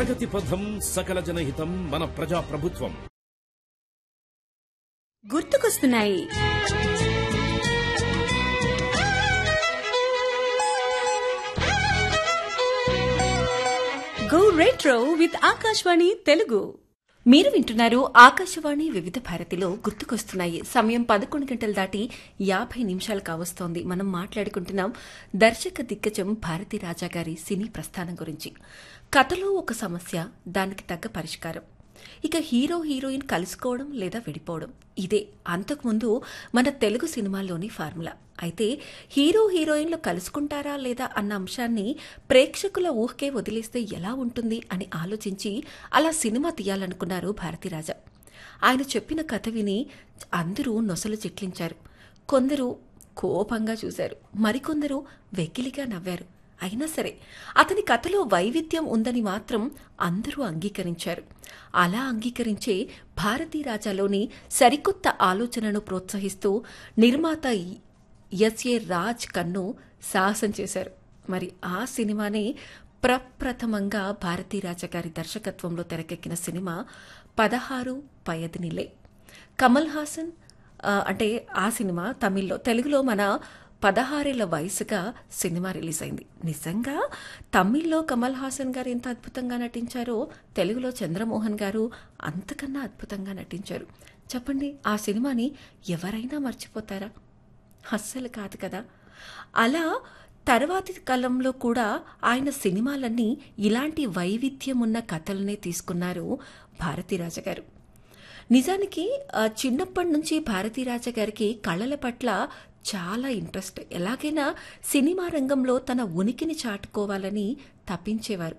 ప్రగతి పథం సకల జనహితం మన ప్రజా ప్రభుత్వం గుర్తుకొస్తున్నాయి go retro with Akashvani Telugu మీరు వింటున్నారు ఆకాశవాణి వివిధ భారతిలో గుర్తుకొస్తున్నాయి సమయం పదకొండు గంటలు దాటి యాభై నిమిషాలు కావస్తోంది మనం మాట్లాడుకుంటున్నాం దర్శక దిగ్గజం భారతి రాజా గారి సినీ ప్రస్థానం గురించి కథలో ఒక సమస్య దానికి తగ్గ పరిష్కారం ఇక హీరో హీరోయిన్ కలుసుకోవడం లేదా విడిపోవడం ఇదే అంతకుముందు మన తెలుగు సినిమాల్లోని ఫార్ములా అయితే హీరో హీరోయిన్లు కలుసుకుంటారా లేదా అన్న అంశాన్ని ప్రేక్షకుల ఊహకే వదిలేస్తే ఎలా ఉంటుంది అని ఆలోచించి అలా సినిమా తీయాలనుకున్నారు భారతీరాజా ఆయన చెప్పిన కథ విని అందరూ నొసలు చిట్లించారు కొందరు కోపంగా చూశారు మరికొందరు వెకిలిగా నవ్వారు అయినా సరే అతని కథలో వైవిధ్యం ఉందని మాత్రం అందరూ అంగీకరించారు అలా అంగీకరించే భారతీ రాజాలోని సరికొత్త ఆలోచనను ప్రోత్సహిస్తూ నిర్మాత ఎస్ఏ రాజ్ కన్ను సాహసం చేశారు మరి ఆ సినిమానే ప్రప్రథమంగా భారతీ రాజా గారి దర్శకత్వంలో తెరకెక్కిన సినిమా పదహారు పయదినిలే కమల్ హాసన్ ఆ, అంటే ఆ సినిమా తమిళ్లో తెలుగులో మన పదహారేళ్ల వయసుగా సినిమా రిలీజ్ అయింది నిజంగా తమిళ్లో కమల్ హాసన్ గారు ఎంత అద్భుతంగా నటించారో తెలుగులో చంద్రమోహన్ గారు అంతకన్నా అద్భుతంగా నటించారు చెప్పండి ఆ సినిమాని ఎవరైనా మర్చిపోతారా అస్సలు కాదు కదా అలా తర్వాతి కాలంలో కూడా ఆయన సినిమాలన్నీ ఇలాంటి వైవిధ్యం ఉన్న కథలనే తీసుకున్నారు భారతీరాజ గారు నిజానికి ఆ, చిన్నప్పటి నుంచి భారతీరాజ గారికి కళల పట్ల చాలా ఇంట్రెస్ట్ ఎలాగైనా సినిమా రంగంలో తన ఉనికిని చాటుకోవాలని తప్పించేవారు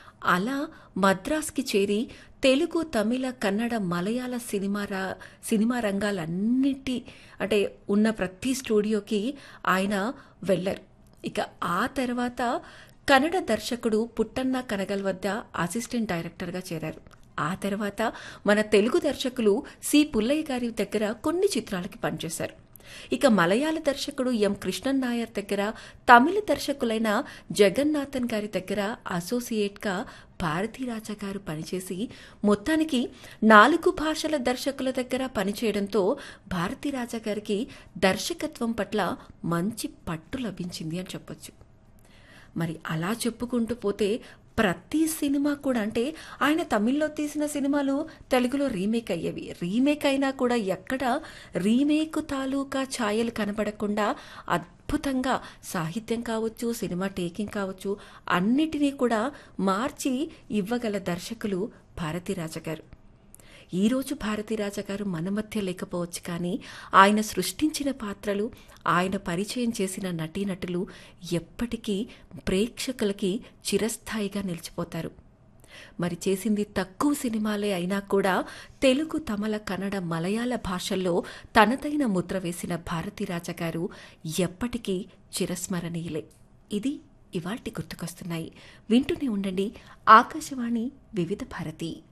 అలా మద్రాస్కి చేరి తెలుగు తమిళ కన్నడ మలయాళ సినిమా రా సినిమా రంగాలన్నిటి అంటే ఉన్న ప్రతి స్టూడియోకి ఆయన వెళ్ళారు ఇక ఆ తర్వాత కన్నడ దర్శకుడు పుట్టన్న కనగల్ వద్ద అసిస్టెంట్ డైరెక్టర్గా చేరారు ఆ తర్వాత మన తెలుగు దర్శకులు సి పుల్లయ్య గారి దగ్గర కొన్ని చిత్రాలకి పనిచేశారు ఇక మలయాళ దర్శకుడు ఎం కృష్ణన్ నాయర్ దగ్గర తమిళ దర్శకులైన జగన్నాథన్ గారి దగ్గర అసోసియేట్గా భారతీరాజా గారు పనిచేసి మొత్తానికి నాలుగు భాషల దర్శకుల దగ్గర పనిచేయడంతో భారతీరాజా గారికి దర్శకత్వం పట్ల మంచి పట్టు లభించింది అని చెప్పొచ్చు మరి అలా చెప్పుకుంటూ పోతే ప్రతి సినిమా కూడా అంటే ఆయన తమిళ్లో తీసిన సినిమాలు తెలుగులో రీమేక్ అయ్యేవి రీమేక్ అయినా కూడా ఎక్కడ రీమేక్ తాలూకా ఛాయలు కనబడకుండా అద్భుతంగా సాహిత్యం కావచ్చు సినిమా టేకింగ్ కావచ్చు అన్నిటినీ కూడా మార్చి ఇవ్వగల దర్శకులు భారతీరాజ గారు ఈరోజు భారతీరాజా గారు మన మధ్య లేకపోవచ్చు కానీ ఆయన సృష్టించిన పాత్రలు ఆయన పరిచయం చేసిన నటీనటులు ఎప్పటికీ ప్రేక్షకులకి చిరస్థాయిగా నిలిచిపోతారు మరి చేసింది తక్కువ సినిమాలే అయినా కూడా తెలుగు తమిళ కన్నడ మలయాళ భాషల్లో తనదైన ముద్ర వేసిన భారతీరాజా గారు ఎప్పటికీ చిరస్మరణీయులే ఇది ఇవాల్టి గుర్తుకొస్తున్నాయి వింటూనే ఉండండి ఆకాశవాణి వివిధ భారతి